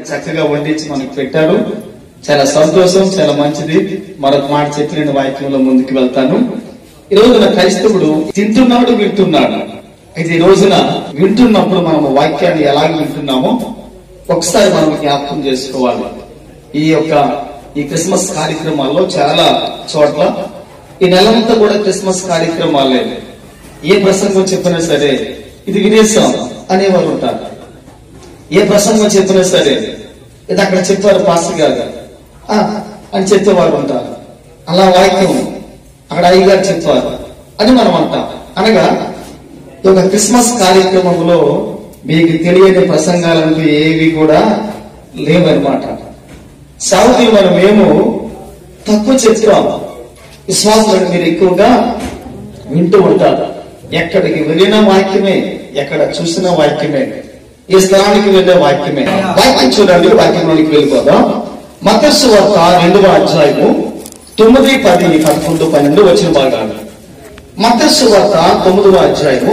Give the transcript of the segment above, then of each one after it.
చక్కగా వండించి మనకు పెట్టారు చాలా సంతోషం చాలా మంచిది మరొక మాట చెప్పిన వాక్యంలో ముందుకు వెళ్తాను ఈ రోజున క్రైస్తవుడు తింటున్నాడు వింటున్నాడు అయితే ఈ రోజున వింటున్నప్పుడు మనం వాక్యాన్ని ఎలాగ వింటున్నామో ఒకసారి మనం జ్ఞాపకం చేసుకోవాలి ఈ యొక్క ఈ క్రిస్మస్ కార్యక్రమాల్లో చాలా చోట్ల ఈ నెలంతా కూడా క్రిస్మస్ కార్యక్రమాలే ఏ ప్రసంగం చెప్పినా సరే ఇది వినేసాం అనేవారు ఉంటారు ఏ ప్రసంగం చెప్పినా సరే ఇది అక్కడ చెప్పారు పాస్టర్ గారు ఆ, అని చెప్పేవారు ఉంటారు అలా వాక్యం అక్కడ అయ్యగారు చెప్పారు అని మనం అంటాం అనగా ఈ యొక్క క్రిస్మస్ కార్యక్రమంలో మీకు తెలియని ప్రసంగాలంటూ ఏవి కూడా లేవన్నమాట సాగుతీ మనం మేము తక్కువ చెప్తాం విశ్వాసులను మీరు ఎక్కువగా వింటూ ఉంటారు ఎక్కడికి వెళ్ళిన వాక్యమే ఎక్కడ చూసిన వాక్యమే ఈ స్థలానికి వెళ్ళే వాక్యమే వాక్యం చూడండి వాక్యంలోనికి వెళ్ళిపోదాం మతస్సు వార్త రెండవ అధ్యాయము తొమ్మిది పది పదకొండు పన్నెండు వచ్చిన భాగాలు మతస్సు వార్త తొమ్మిదవ అధ్యాయము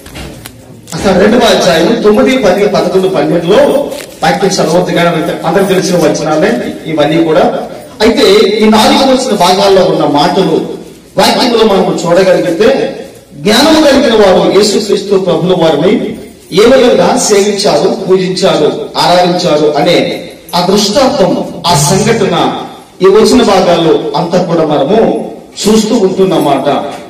అక్కడ రెండవ అధ్యాయం తొమ్మిది పది పదకొండు పన్నెండులో వాక్యం చదవద్దుగా అందరికి తెలిసిన వచనాలే ఇవన్నీ కూడా అయితే ఈ నాలుగు వచ్చిన భాగాల్లో ఉన్న మాటలు వాక్యంలో మనం చూడగలిగితే జ్ఞానము కలిగిన వారు యేసుక్రీస్తు ప్రభుల వారిని ఏ విధంగా సేవించారు పూజించారు ఆరాధించారు అనే ఆ దృష్టాంతం ఆ సంఘటన ఈ వచ్చిన భాగాల్లో అంతా కూడా మనము చూస్తూ ఉంటున్నమాట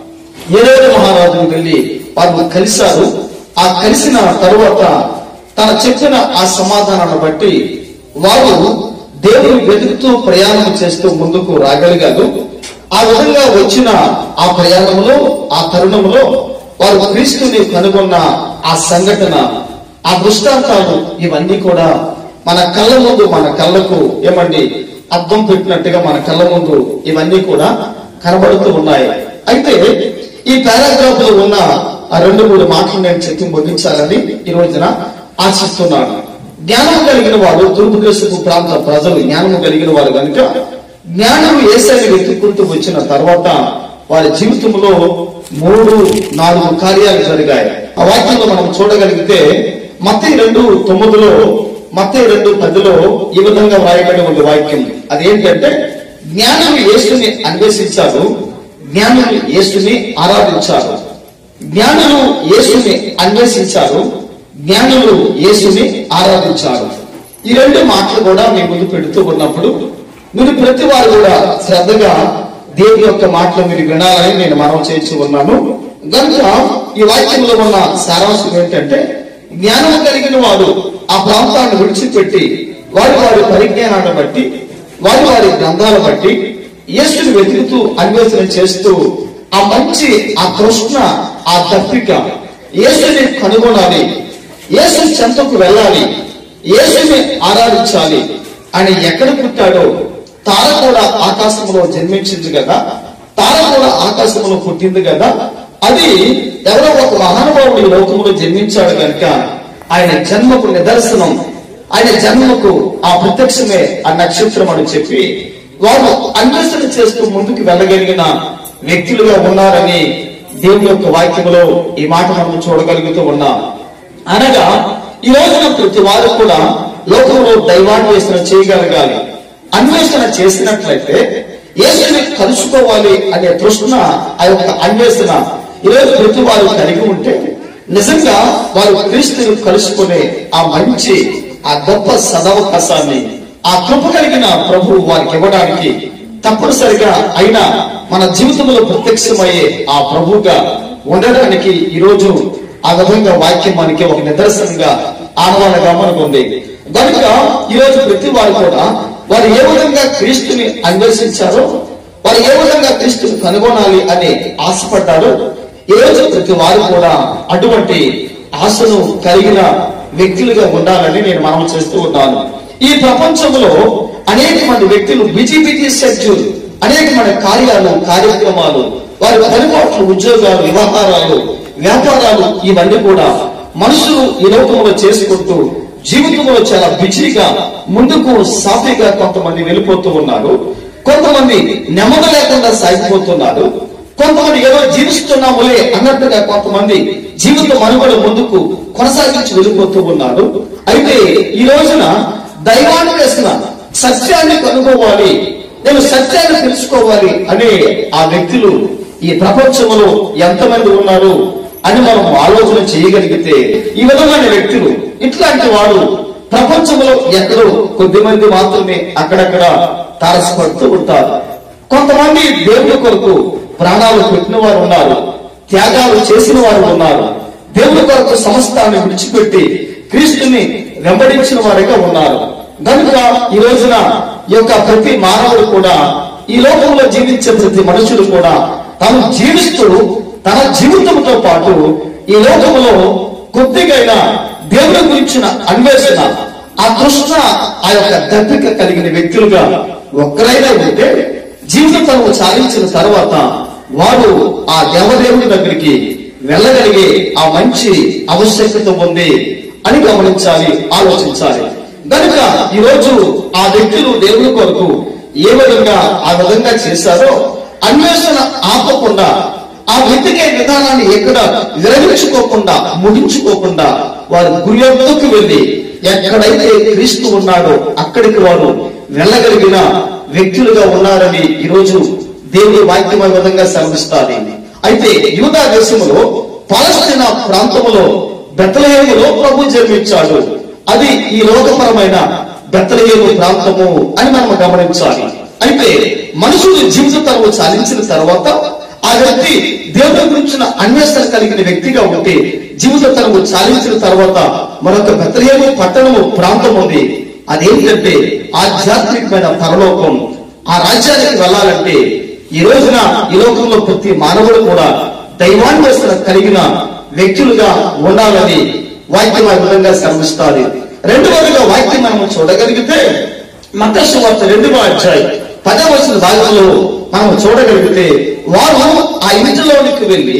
ఏడవ మహారాజును వెళ్ళి వారు కలిశారు ఆ కలిసిన తరువాత తన చెప్పిన ఆ సమాధానాన్ని బట్టి వారు దేవుని వెతుకుతూ ప్రయాణం చేస్తూ ముందుకు రాగలిగారు ఆ విధంగా వచ్చిన ఆ ప్రయాణంలో ఆ తరుణంలో వారు క్రీస్తుని కనుగొన్న ఆ సంఘటన ఆ దృష్టాంతాలు ఇవన్నీ కూడా మన కళ్ళ ముందు మన కళ్ళకు ఏమండి అద్దం పెట్టినట్టుగా మన కళ్ళ ముందు ఇవన్నీ కూడా కనబడుతూ ఉన్నాయి అయితే ఈ పారాగ్రాఫ్ లో ఉన్న ఆ రెండు మూడు మాటలు నేను చెప్పి ముగించాలని ఈ రోజున ఆశిస్తున్నాను జ్ఞానం కలిగిన వారు తూర్పు దేశపు ప్రాంత ప్రజలు జ్ఞానం కలిగిన వారు కనుక జ్ఞానం ఏసైని వెతుక్కుంటూ వచ్చిన తర్వాత వారి జీవితంలో మూడు నాలుగు కార్యాలు జరిగాయి ఆ వాక్యంలో మనం చూడగలిగితే మత్తయి రెండు తొమ్మిదిలో మత్తయి రెండు పదిలో ఈ విధంగా వ్రాయబడి ఉంది వాక్యం అదేంటంటే జ్ఞానం యేసుని అన్వేషించారు జ్ఞానులు యేసుని ఆరాధించారు జ్ఞానులు యేసుని అన్వేషించారు జ్ఞానులు యేసుని ఆరాధించారు ఈ రెండు మాటలు కూడా మీ ముందు పెడుతూ ఉన్నప్పుడు మీరు ప్రతి వారు కూడా శ్రద్ధగా దేవుని యొక్క మాటలు మీరు వినాలని నేను మనం చేసి ఉన్నాను కనుక ఈ వాక్యంలో ఉన్న సారాంశం ఏంటంటే జ్ఞానం కలిగిన వారు ఆ ప్రాంతాన్ని విడిచిపెట్టి వారి వారి పరిజ్ఞానాన్ని బట్టి వారి వారి గ్రంథాలను బట్టి యేసుని వెతుకుతూ అన్వేషణ చేస్తూ ఆ మంచి ఆ తృష్ణ ఆ దప్పిక యేసుని కనుగొనాలి యేసు చెంతకు వెళ్ళాలి యేసుని ఆరాధించాలి అని ఎక్కడ పుట్టాడో తార కూడా ఆకాశంలో జన్మించింది కదా తార కూడా ఆకాశంలో పుట్టింది కదా అది ఎవరో ఒక మహానుభావుడు ఈ లోకంలో జన్మించాడు కనుక ఆయన జన్మకు నిదర్శనం ఆయన జన్మకు ఆ ప్రత్యక్షమే ఆ నక్షత్రం అని చెప్పి వారు అన్వేషణ చేస్తూ ముందుకు వెళ్ళగలిగిన వ్యక్తులుగా ఉన్నారని దేవుని యొక్క వాక్యములో ఈ మాట మనం చూడగలుగుతూ ఉన్నాం అనగా ఈ రోజున ప్రతి వారు కూడా లోకంలో దైవాన్వేషణ చేయగలగాలి అన్వేషణ చేసినట్లయితే యేసుని కలుసుకోవాలి అనే తృష్ణ ఆ యొక్క అన్వేషణ ఈరోజు ప్రతి వారు కలిగి ఉంటే నిజంగా వారు క్రీస్తుని కలుసుకునే ఆ మంచి ఆ గొప్ప సదవకాశాన్ని ఆ కృప కలిగిన ప్రభు వారికి ఇవ్వడానికి తప్పనిసరిగా అయినా మన జీవితంలో ప్రత్యక్షమయ్యే ఆ ప్రభువుగా ఉండడానికి ఈ రోజు ఆ విధంగా వాక్యం మనకి ఒక నిదర్శనంగా ఆనవాళ్ళగా మనకు ఉంది కనుక ఈ రోజు ప్రతి వారు కూడా వారు ఏ విధంగా క్రీస్తుని అన్వేషించారో వారు ఏ విధంగా క్రీస్తుని కనుగొనాలి అని ఆశపడ్డారో ఈ రోజు ప్రతి వారు కూడా అటువంటి ఆశను కలిగిన వ్యక్తులుగా ఉండాలని నేను మనం చేస్తూ ఉన్నాను ఈ ప్రపంచంలో అనేక మంది వ్యక్తులు బిజీ బిజీ షెడ్యూల్ అనేక మంది కార్యాలు కార్యక్రమాలు వారి పనిపాట్లు ఉద్యోగాలు వ్యవహారాలు వ్యాపారాలు ఇవన్నీ కూడా మనుషులు ఈ లోకంలో చేసుకుంటూ జీవితంలో చాలా బిజీగా ముందుకు సాఫీగా కొంతమంది వెళ్ళిపోతూ ఉన్నారు కొంతమంది నెమ్మది లేకుండా సాగిపోతున్నారు కొంతమంది ఏదో జీవిస్తున్నాములే అన్నట్టుగా కొంతమంది జీవిత మనుగడ ముందుకు కొనసాగించి వెళ్ళిపోతూ ఉన్నారు అయితే ఈ రోజున దైవాన్ని వేసిన సత్యాన్ని కనుగోవాలి నేను సత్యాన్ని తెలుసుకోవాలి అనే ఆ వ్యక్తులు ఈ ప్రపంచంలో ఎంతమంది ఉన్నారు అని మనం ఆలోచన చేయగలిగితే ఈ విధమైన వ్యక్తులు ఇట్లాంటి వాడు ప్రపంచంలో ఎక్కడో కొద్ది మంది మాత్రమే అక్కడక్కడ తారసపడుతూ ఉంటారు కొంతమంది దేవుని కొరకు ప్రాణాలు పెట్టిన వారు ఉన్నారు త్యాగాలు చేసిన వారు ఉన్నారు దేవుని కొరకు సమస్తాన్ని విడిచిపెట్టి క్రీస్తుని వెంబడించిన వారిగా ఉన్నారు కనుక ఈ రోజున ఈ యొక్క ప్రతి మానవుడు కూడా ఈ లోకంలో జీవించే ప్రతి మనుషులు కూడా తాను జీవిస్తూ తన జీవితంతో పాటు ఈ లోకంలో కొద్దిగైనా దేవుని గురించిన అన్వేషణ ఆ తృష్ణ ఆ యొక్క దప్పిక కలిగిన వ్యక్తులుగా ఒక్కరైనా ఉంటే జీవితం సాధించిన తర్వాత వాడు ఆ దేవదేవుడి దగ్గరికి వెళ్ళగలిగే ఆ మంచి ఆవశ్యకత ఉంది అని గమనించాలి ఆలోచించాలి కనుక ఈ రోజు ఆ వ్యక్తులు దేవుని కొరకు ఏ విధంగా ఆ విధంగా చేశారో అన్వేషణ ఆపకుండా ఆ వెతికే విధానాన్ని ఎక్కడ విరమించుకోకుండా ముగించుకోకుండా వారు గురియొద్దకు వెళ్ళి ఎక్కడైతే క్రీస్తు ఉన్నాడో అక్కడికి వారు వెళ్ళగలిగిన వ్యక్తులుగా ఉన్నారని ఈరోజు దేవుని వాక్యం ఆ విధంగా సెలవిస్తారు అయితే యూదా దేశంలో పాలస్తీనా ప్రాంతంలో బెత్తలహేములో ప్రభు జన్మించాడు అది ఈ లోకపరమైన బెత్తలహేము ప్రాంతము అని మనం గమనించాలి అయితే మనుషులు జీవిత తరము సాధించిన తర్వాత ఆ వ్యక్తి దేవుని గురించిన అన్వేషణ కలిగిన వ్యక్తిగా ఉంటే జీవిత తరము చాలించిన తర్వాత మరొక బెత్తలహేము పట్టణము ప్రాంతం ఉంది అదేంటంటే ఆధ్యాత్మికమైన పరలోకం ఆ రాజ్యానికి వెళ్ళాలంటే ఈ రోజున ఈ లోకంలో ప్రతి మానవుడు కూడా దైవాన్వేషణ కలిగిన వ్యక్తులుగా ఉండాలని వాక్యం ఆ విధంగా శ్రమిస్తారు రెండవదిగా వాక్యం మనం చూడగలిగితే మతస్సు వార్త రెండవ అధ్యాయం పదవ వచ్చిన భాగంలో మనం చూడగలిగితే వారు ఆ ఇంటిలోనికి వెళ్ళి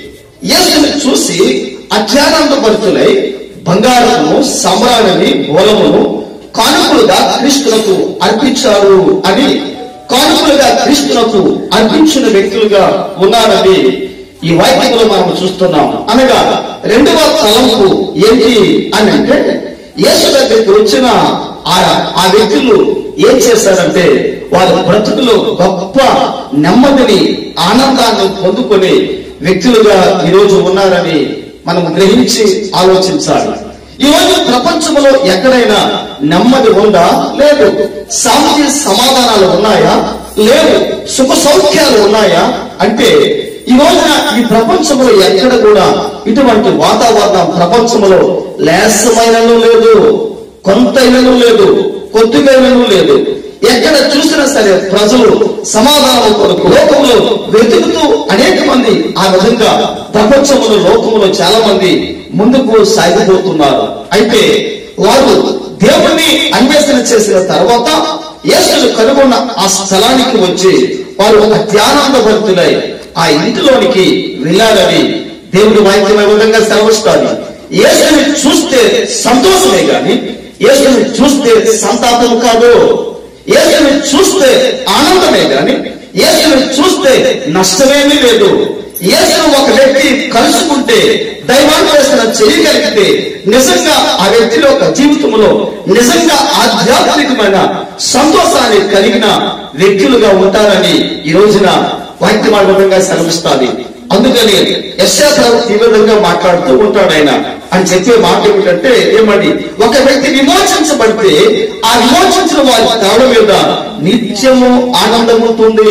యేసుని చూసి అత్యానందభరితులై బంగారమును సమ్రాణిని మూలమును కానుకలుగా క్రీస్తునకు అర్పించారు అని కానుకలుగా క్రీస్తునకు అర్పించిన వ్యక్తులుగా ఉన్నారని ఈ వాక్యంలో మనం చూస్తున్నాం అనగా రెండవ తలంపు ఏంటి అని అంటే యేసు దగ్గరికి వచ్చిన ఆ ఆ వ్యక్తులు ఏం చేశారంటే వారి బ్రతుకులో గొప్ప నెమ్మదిని ఆనందాన్ని పొందుకునే వ్యక్తులుగా ఈరోజు ఉన్నారని మనం గ్రహించి ఆలోచించాలి ఈ రోజు ప్రపంచంలో ఎక్కడైనా నెమ్మది ఉందా లేదు శాంతి సమాధానాలు ఉన్నాయా లేవు సుఖ సౌఖ్యాలు ఉన్నాయా అంటే ఈ రోజున ఈ ప్రపంచంలో ఎక్కడ కూడా ఇటువంటి వాతావరణం ప్రపంచంలో లేసమైనను లేదు కొంతైనను లేదు కొద్దిగైనను లేదు ఎక్కడ చూసినా సరే ప్రజలు సమాధానం కొరకు లోకంలో వెతుకుతూ అనేక మంది ఆ విధంగా ప్రపంచంలో లోకంలో చాలా మంది ముందుకు సాగిపోతున్నారు అయితే వారు దేవుణ్ణి అన్వేషణ చేసిన తర్వాత యేసును కనుగొన్న ఆ స్థలానికి వచ్చి వారు అత్యానందభక్తులై ఆ ఇంటిలోనికి వెళ్ళాలని దేవుడి వాక్యం ఏ విధంగా సెలవిస్తారు యేసుని చూస్తే సంతోషమే గాని యేసుని చూస్తే సంతాపం కాదు యేసుని చూస్తే ఆనందమే గాని యేసుని చూస్తే నష్టమేమీ లేదు యేసును ఒక వ్యక్తి కలుసుకుంటే దైవాన్వేషణ చేయగలిగితే నిజంగా ఆ వ్యక్తి యొక్క జీవితంలో నిజంగా ఆధ్యాత్మికమైన సంతోషాన్ని కలిగిన వ్యక్తులుగా ఉంటారని ఈ రోజున వాక్యమార్గంగా సెలవిస్తుంది అందుకని యశా ప్రవక్త ఈ విధంగా మాట్లాడుతూ ఉంటాడు ఆయన అని చెప్పే మాట ఏమిటంటే ఏమని ఒక వ్యక్తి విమోచించబడితే ఆ విమోచించిన వారి తల మీద నిత్యము ఆనందముతుంది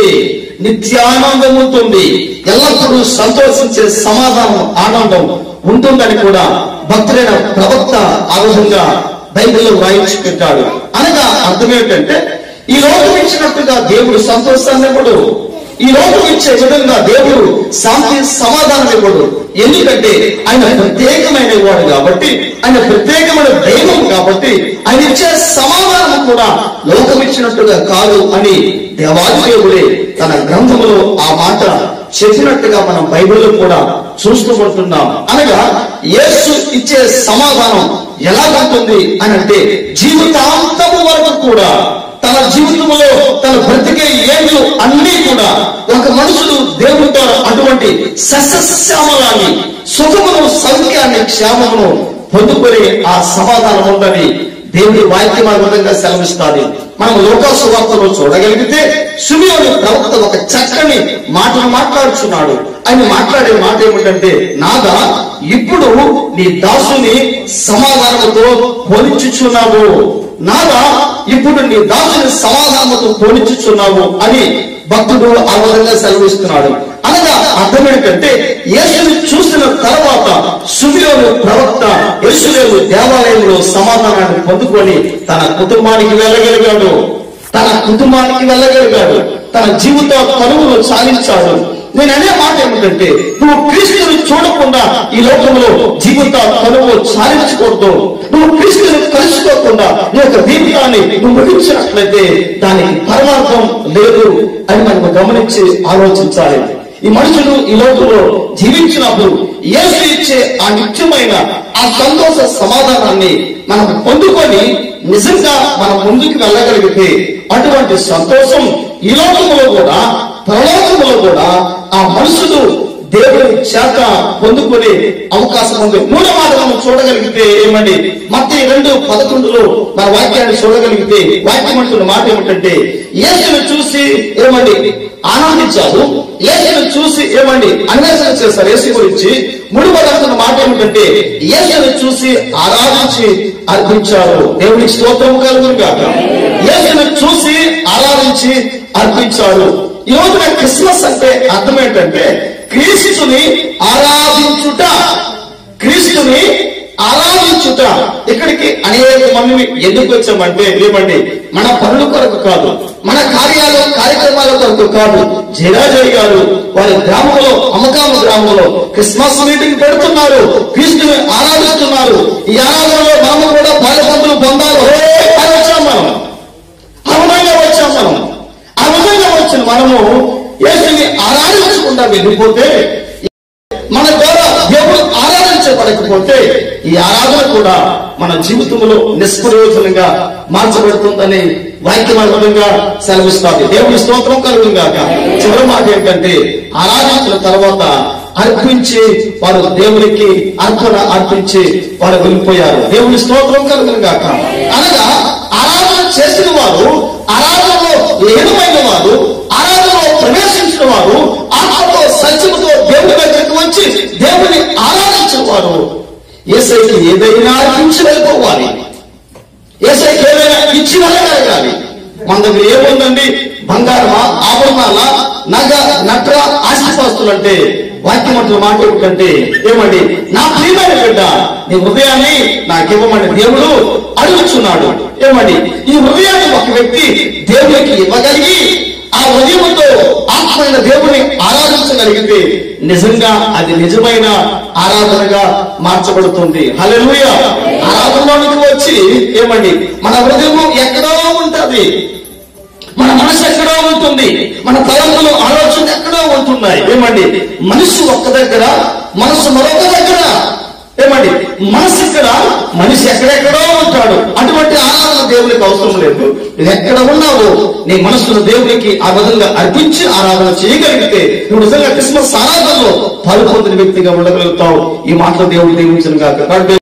నిత్యానందముతుంది ఎల్లప్పుడూ సంతోషించే సమాధానం ఆనందం ఉంటుందని కూడా భక్తులైన ప్రవక్త ఆ విధంగా బైబిల్లో వ్రాయించి పెట్టాడు అనగా అర్థం ఏంటంటే ఈ లోకం ఇచ్చినట్టుగా దేవుడు సంతోషాన్ని ఇవ్వడు ఈ లోకం ఇచ్చే విధంగా దేవుడు శాంతి సమాధానం ఇవ్వడు ఎందుకంటే ఆయన ప్రత్యేకమైన వాడు కాబట్టి ఆయన ప్రత్యేకమైన దైవం కాబట్టి ఆయన ఇచ్చే సమాధానం కూడా లోకం ఇచ్చినట్టుగా కాదు అని దేవాది దేవుడే తన గ్రంథములో ఆ మాట చెప్పినట్టుగా మనం బైబిల్లో కూడా చూస్తూ ఉంటున్నాం అనగా యేసు ఇచ్చే సమాధానం ఎలా ఉంటుంది అని అంటే జీవితాంతము వరకు కూడా తన జీవితంలో తన బ్రతికే ఏళ్ళు అన్ని కూడా ఒక మనుషుడు దేవుడితో అటువంటి సస్యశ్యామలాన్ని సుఖమును సౌఖ్యాన్ని క్షేమమును పొందుకునే ఆ సమాధానం ఉందని దేవుడి వాక్యం ఆ విధంగా సెలవిస్తాది మనం లోకాసు వార్తలో చూడగలిగితే సుమియోని ప్రవక్త ఒక చక్కని మాటను మాట్లాడుచున్నాడు ఆయన మాట్లాడే మాట ఏమిటంటే నాదా ఇప్పుడు నీ దాసుని సమాధానముతో పోలించుచున్నావు నాదా ఇప్పుడు నీ దాసుని సమాధానముతో పోలించుచున్నావు అని భక్తుడు ఆ విధంగా సెలవిస్తున్నాడు అనగా అర్థం ఏంటంటే యేసుని చూసిన తర్వాత సుమియోను ప్రవక్త యేసులేవు దేవాలయంలో సమాధానాన్ని పొందుకొని తన కుటుంబానికి వెళ్ళగలిగాడు తన కుటుంబానికి వెళ్ళగలిగాడు తన జీవిత కరువును సాధించాడు నేను అనే మాట ఏమిటంటే నువ్వు క్రీస్తుని చూడకుండా ఈ లోకంలో జీవిత కరువు సాధించకూడదు నువ్వు క్రీస్తుని కలుసుకోకుండా నీ యొక్క జీవితాన్ని నువ్వు ముగించినట్లయితే దానికి పరమార్థం లేదు అని మనం గమనించి ఆలోచించాలి ఈ మనుషులు ఈ లోకంలో జీవించినప్పుడు యేసు ఇచ్చే ఆ నిత్యమైన ఆ సంతోష సమాధానాన్ని మనం పొందుకొని నిజంగా మనం ముందుకు వెళ్ళగలిగితే అటువంటి సంతోషం ఈ లోకంలో కూడా పరలోకంలో కూడా ఆ మనుషులు దేవుని చేత పొందుకునే అవకాశం ఉంది మూడో మాట మనం చూడగలిగితే ఏమండి మత్తి రెండు పదకొండులో మన వాక్యాన్ని చూడగలిగితే వాక్యం అంటున్న మాట ఏమిటంటే యేసును చూసి ఏమండి ఆనందించారు యేసును చూసి ఏమండి అన్వేషణ చేశారు యేసు గురించి మూడు పదార్థుల మాట ఏమిటంటే యేసును చూసి ఆరాధించి అర్పించారు దేవునికి స్తోత్రం కలుగురుగా యేసును చూసి ఆరాధించి అర్పించారు ఈ రోజున క్రిస్మస్ అంటే అర్థం ఏంటంటే క్రీస్తుని ఆరాధించుట క్రీస్తుని ఆరాధించుట ఇక్కడికి అనేక మంది ఎందుకు వచ్చామంటే ఏమండి మన పనుల కొరకు కాదు మన కార్యాలు కార్యక్రమాల కొరకు కాదు జయరాజయ్య గారు వారి గ్రామంలో అమకామ గ్రామంలో క్రిస్మస్ మీటింగ్ పెడుతున్నారు క్రీస్తుని ఆరాధిస్తున్నారు ఈ ఆరాధనలో మనము కూడా పాలపంతులు పొందాలి హే! అని వచ్చాం మనం ఆ విధంగా వచ్చాం మనం ఆ విధంగా వచ్చిన మనము యేసుని ఆరాధించకుండా వెళ్ళిపోతే మన ద్వారా దేవుడు ఆరాధించబడకపోతే ఈ ఆరాధన కూడా మన జీవితంలో నిష్ప్రయోజనంగా మార్చబడుతుందని వాక్యం ఆ విధంగా సెలవిస్తుంది దేవుని స్తోత్రం కలుగును గాక చివరి మాట ఏంటంటే ఆరాధించిన తర్వాత అర్పించి వారు దేవునికి అర్పణ అర్పించి వారు వెళ్ళిపోయారు దేవుని స్తోత్రం కలుగును గాక అనగా ఆరాధన చేసిన వారు ఆరాధనలో ఏదమైన వారు ఆరాధనలో ప్రవేశించిన వారు ఆత్మతో సత్యముతో దేవుని దగ్గరికి వచ్చి దేవుని ఆరాధించిన వారు ఏసైకి ఏదైనా అర్పించి వెళ్ళిపోవాలి ఏసైకి ఏదైనా ఇచ్చి వెళ్ళగలగాలి మన దగ్గర ఏముందండి బంగారమా ఆభరణాల నగ నట్ర ఆస్తిపాస్తులు అంటే వాక్యం అంటే మాట ఏమిటంటే ఏమండి నా ప్రియమైన బిడ్డ నీ హృదయాన్ని నాకు ఇవ్వమని దేవుడు అడుగుచున్నాడు ఏమండి ఈ హృదయాన్ని ఒక వ్యక్తి దేవునికి ఇవ్వగలిగి ఆ హృదయంతో ఆత్మైన దేవుని ఆరాధించగలిగితే నిజంగా అది నిజమైన ఆరాధనగా మార్చబడుతుంది హల్లెలూయ ఆరాధనలోనికి వచ్చి ఏమండి మన హృదయం ఎక్కడో ఉంటది మన మనసు ఎక్కడో ఉంటుంది మన తలంపులు ఆలోచన ఎక్కడో ఉంటున్నాయి ఏమండి మనసు ఒక్క దగ్గర మనసు మరొక దగ్గర ఏమండి మనసు ఇక్కడ మనిషి ఎక్కడెక్కడో ఉంటాడు అటువంటి ఆరాధన దేవునికి అవసరం లేదు నువ్వు ఎక్కడ ఉన్నావో నీ మనసును దేవునికి ఆ విధంగా అర్పించి ఆరాధన చేయగలిగితే నువ్వు నిజంగా క్రిస్మస్ ఆరాధనలో పాల్పొందిన వ్యక్తిగా ఉండగలుగుతావు ఈ మాటలు దేవుడు దీవించను కాక